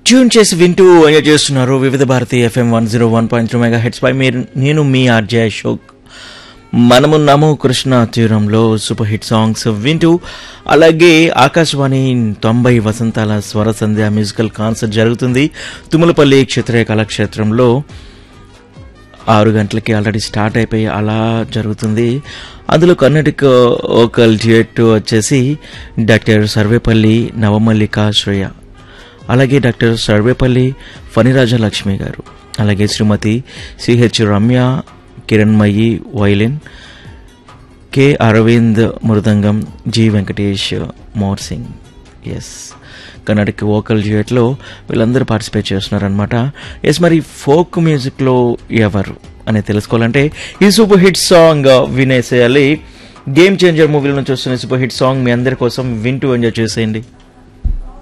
tune చేసి వింటూ enjoy చేస్తున్నారు Vividh Bharati FM one zero one point three megahertz పై మీరు నేను మీ ఆర్జే అశోక్ మనమున్నాము కృష్ణ తీరంలో సూపర్ హిట్ సాంగ్స్ వింటూ అలాగే ఆకాశవాణి తొంభై వసంతాల స్వర సంధ్య మ్యూజికల్ కాన్సర్ట్ జరుగుతుంది తుమ్మలపల్లి క్షత్రియ కళాక్షేత్రంలో ఆరు గంటలకి ఆల్రెడీ స్టార్ట్ అయిపోయి అలా జరుగుతుంది అందులో కర్ణాటక ఓకల్ డ్యూయట్ వచ్చేసి డాక్టర్ సర్వేపల్లి నవమల్లిక శ్రేయ అలాగే డాక్టర్ సర్వేపల్లి ఫణిరాజ లక్ష్మి గారు అలాగే Shrimati CH Ramya Kiranmayi violin K Aravind mridangam G Venkatesh morsing S Karnataka vocal డ్యూయట్లో వీళ్ళందరూ పార్టిసిపేట్ చేస్తున్నారనమాట ఎస్ మరి ఫోక్ మ్యూజిక్లో ఎవరు అని తెలుసుకోవాలంటే ఈ సూపర్ హిట్ సాంగ్ వినేసేయాలి గేమ్ చేంజర్ మూవీల నుంచి వస్తున్న సూపర్ హిట్ సాంగ్ మీ అందరి కోసం వింటూ ఎంజాయ్ చేసేయండి